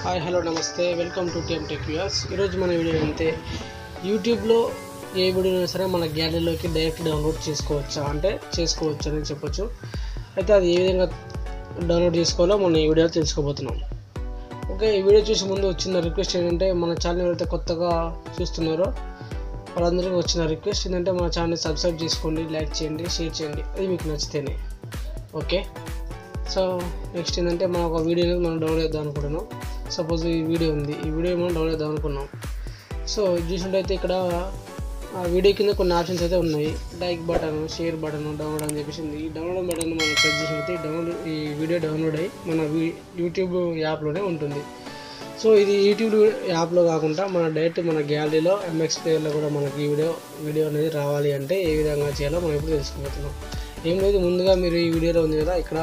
hi hello నమస్తే welcome to TM tech views ఈరోజు మన వీడియో అయితే యూట్యూబ్లో ఏ వీడియో అయినా సరే మన గ్యాలరీలోకి డైరెక్ట్ డౌన్లోడ్ చేసుకోవచ్చా అంటే చేసుకోవచ్చు అని చెప్పొచ్చు అయితే అది ఏ విధంగా డౌన్లోడ్ చేసుకోవాలో మనం ఈ వీడియో తెలుసుకోబోతున్నాం ఓకే ఈ వీడియో చూసే ముందు వచ్చిన రిక్వెస్ట్ ఏంటంటే మన ఛానల్ ఎవరైతే కొత్తగా చూస్తున్నారో వాళ్ళందరికీ వచ్చిన రిక్వెస్ట్ ఏంటంటే మన ఛానల్ సబ్స్క్రైబ్ చేసుకోండి లైక్ చేయండి షేర్ చేయండి అది మీకు నచ్చితేనే ఓకే సో నెక్స్ట్ ఏంటంటే మనం ఒక వీడియో అనేది మనం డౌన్లోడ్ చేద్దాం అనుకుంటున్నాం సపోజ్ ఈ వీడియో ఉంది ఈ వీడియో మనం డౌన్లోడ్ చేద్దాం అనుకున్నాం సో చూసినట్టయితే ఇక్కడ ఆ వీడియో కింద కొన్ని ఆప్షన్స్ అయితే ఉన్నాయి like button share button download అని చెప్పేసి ఉంది ఈ డౌన్లోడ్ బటన్ మనం ప్రెస్ చేసినట్టు డౌన్లోడ్ ఈ వీడియో డౌన్లోడ్ అయ్యి మన వీ- యూట్యూబ్ యాప్లోనే ఉంటుంది సో ఇది యూట్యూబ్ యాప్లో కాకుండా మన డైరెక్ట్ మన గ్యాలరీలో ఎంఎక్స్ ప్లేయర్లో కూడా మనకి ఈ వీడియో వీడియో అనేది రావాలి అంటే ఏ విధంగా చేయాలో మనం ఇప్పుడు తెలుసుకోబోతున్నాం ఏం లేదు ముందుగా మీరు ఈ వీడియోలో ఉంది కదా ఇక్కడ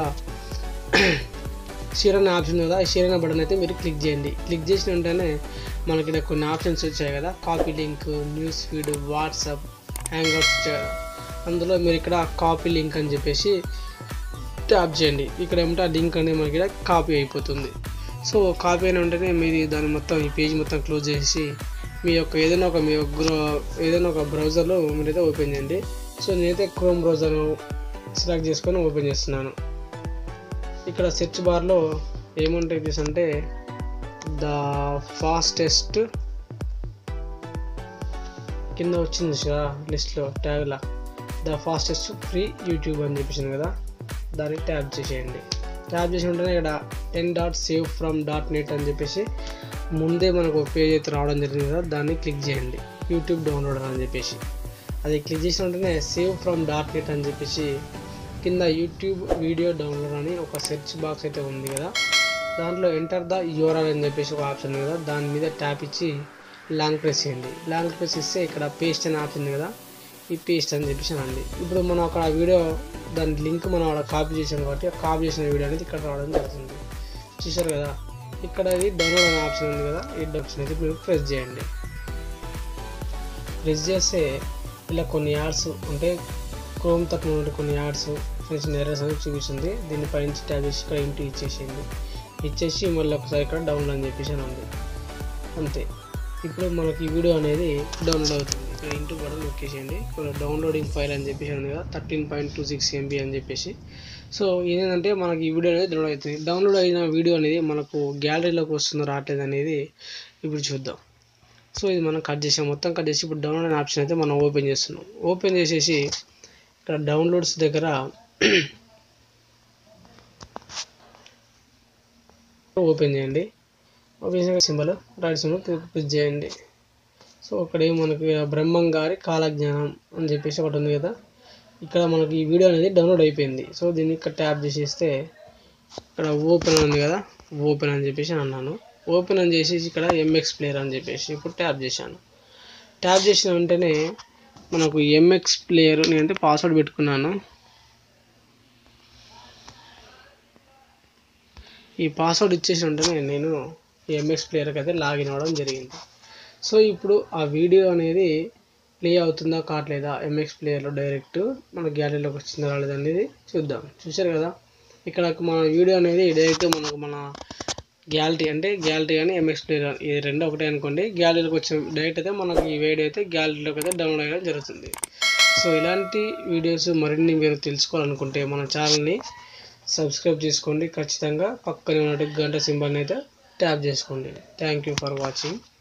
షేర్ అనే ఆప్షన్ ఉంది కదా ఈ షేర్ అనే బటన్ అయితే మీరు క్లిక్ చేయండి క్లిక్ చేసిన వెంటనే మనకి ఇక్కడ కొన్ని ఆప్షన్స్ వచ్చాయి కదా copy link news feed WhatsApp hangouts వచ్చాయి కదా అందులో మీరు ఇక్కడ కాపీ లింక్ అని చెప్పేసి ట్యాప్ చేయండి ఇక్కడ ఏమంటే ఆ లింక్ అనేది మనకి ఇక్కడ కాపీ అయిపోతుంది సో కాపీ అయిన వెంటనే మీరు దాన్ని మొత్తం ఈ పేజ్ మొత్తం క్లోజ్ చేసి మీ యొక్క ఏదైనా ఒక మీ యొక్క గ్రో- ఏదైనా ఒక బ్రౌజర్లో మీరైతే ఓపెన్ చేయండి సో నేనైతే క్రోమ్ బ్రౌజర్ సెలెక్ట్ చేసుకొని ఓపెన్ చేస్తున్నాను ఇక్కడ సెర్చ్ బార్లో ఏముంటాయి అంటే ద ఫాస్టెస్ట్ కింద వచ్చింది కదా లిస్ట్లో ట్యాగ్లా ద ఫాస్టెస్ట్ ఫ్రీ యూట్యూబ్ అని చెప్పేసింది కదా దాన్ని ట్యాప్ చేసేయండి ట్యాప్ చేసి ఉంటేనే ఇక్కడ ten dot save from dot net అని చెప్పేసి ముందే మనకు ఒక పేజ్ అయితే రావడం జరిగింది కదా దాన్ని క్లిక్ చేయండి యూట్యూబ్ డౌన్లోడ్ అని చెప్పేసి అది క్లిక్ చేసిన వెంటనే సేవ్ ఫ్రమ్ డాట్ నెట్ అని చెప్పేసి కింద యూట్యూబ్ వీడియో డౌన్లోడ్ అని ఒక సెర్చ్ బాక్స్ అయితే ఉంది కదా దాంట్లో ఎంటర్ ద యూఆర్ఎల్ అని చెప్పేసి ఒక ఆప్షన్ ఉంది కదా దాని మీద ట్యాప్ ఇచ్చి లాంగ్ ప్రెస్ చేయండి లాంగ్ ప్రెస్ ఇస్తే ఇక్కడ పేస్ట్ అనే ఆప్షన్ ఉంది కదా ఈ పేస్ట్ అని చెప్పేసి అనండి ఇప్పుడు మనం అక్కడ ఆ వీడియో దాని లింక్ మనం అక్కడ కాపీ చేసాం కాబట్టి ఆ కాపీ చేసిన వీడియో అనేది ఇక్కడ రావడం జరుగుతుంది చూసారు కదా ఇక్కడ ఇది డౌన్లోడ్ అనే ఆప్షన్ ఉంది కదా ఈ ఆప్షన్ అయితే మీరు ప్రెస్ చేయండి ప్రెస్ చేస్తే ఇలా కొన్ని యాడ్స్ అంటే క్రోమ్ తరఫున ఉండే కొన్ని యాడ్స్ చిన్న చిన్న ఎర్రర్స్ అనేది చూపిస్తుంది దీన్ని పైనుంచి ట్యాబ్ చేసి ఇక్కడ ఇంటి ఇచ్చేసేయండి ఇచ్చేసి మళ్ళీ ఒకసారి ఇక్కడ డౌన్లోడ్ అని చెప్పేసి అని ఉంది అంతే ఇప్పుడు మనకి ఈ వీడియో అనేది డౌన్లోడ్ అవుతుంది ఇక్కడ ఇంటూ బటన్ నొక్కేసేయండి ఇక్కడ డౌన్లోడింగ్ ఫైల్ అని చెప్పేసి ఉంది కదా thirteen point two six MB అని చెప్పేసి సో ఇదేంటంటే మనకి ఈ వీడియో అనేది డౌన్లోడ్ అవుతుంది డౌన్లోడ్ అయిన వీడియో అనేది మనకు గ్యాలరీలోకి వస్తుందో రావట్లేదు అనేది ఇప్పుడు చూద్దాం సో ఇది మనం కట్ చేసాం మొత్తం కట్ చేసి ఇప్పుడు డౌన్లోడ్ అనే ఆప్షన్ అయితే మనం ఓపెన్ చేస్తున్నాం ఓపెన్ చేసేసి ఇక్కడ డౌన్లోడ్స్ దగ్గర ఓపెన్ చేయండి ఓపెన్ చేసిన సింబల్ రైట్ సింబల్ క్లిక్ చేయండి సో ఇక్కడ ఏం మనకి బ్రహ్మం గారి కాలజ్ఞానం అని చెప్పేసి ఒకటి ఉంది కదా ఇక్కడ మనకి ఈ వీడియో అనేది డౌన్లోడ్ అయిపోయింది సో దీన్ని ఇక్కడ ట్యాప్ చేసేస్తే ఇక్కడ ఓపెన్ ఉంది కదా ఓపెన్ అని చెప్పేసి అన్నాను ఓపెన్ అని చేసేసి ఇక్కడ ఎంఎక్స్ ప్లేయర్ అని చెప్పేసి ఇప్పుడు ట్యాప్ చేశాను ట్యాప్ చేసిన వెంటనే మనకు ఎంఎక్స్ ప్లేయర్ నేనైతే పాస్వర్డ్ పెట్టుకున్నాను ఈ పాస్వర్డ్ ఇచ్చేసి వెంటనే నేను ఎంఎక్స్ ప్లేయర్కి అయితే లాగిన్ అవ్వడం జరిగింది సో ఇప్పుడు ఆ వీడియో అనేది ప్లే అవుతుందా కావట్లేదా ఎంఎక్స్ ప్లేయర్లో డైరెక్ట్ మన గ్యాలరీలోకి వచ్చిందా రాలేదా అనేది చూద్దాం చూశారు కదా ఇక్కడ మన వీడియో అనేది డైరెక్ట్ మనకు మన గ్యాలరీ అంటే గ్యాలరీ కానీ ఎంఎక్స్ ప్లేయర్ కానీ ఇది రెండు ఒకటే అనుకోండి గ్యాలరీలోకి వచ్చిన డైరెక్ట్ అయితే మనకి ఈ వీడియో అయితే గ్యాలరీలోకి అయితే డౌన్లోడ్ అయ్యడం జరుగుతుంది సో ఇలాంటి వీడియోస్ మరిన్ని మీరు తెలుసుకోవాలనుకుంటే మన ఛానల్ని సబ్స్క్రైబ్ చేసుకోండి ఖచ్చితంగా పక్కనే ఉన్న గంట సింబల్ని అయితే ట్యాప్ చేసుకోండి థ్యాంక్ యూ ఫర్ వాచింగ్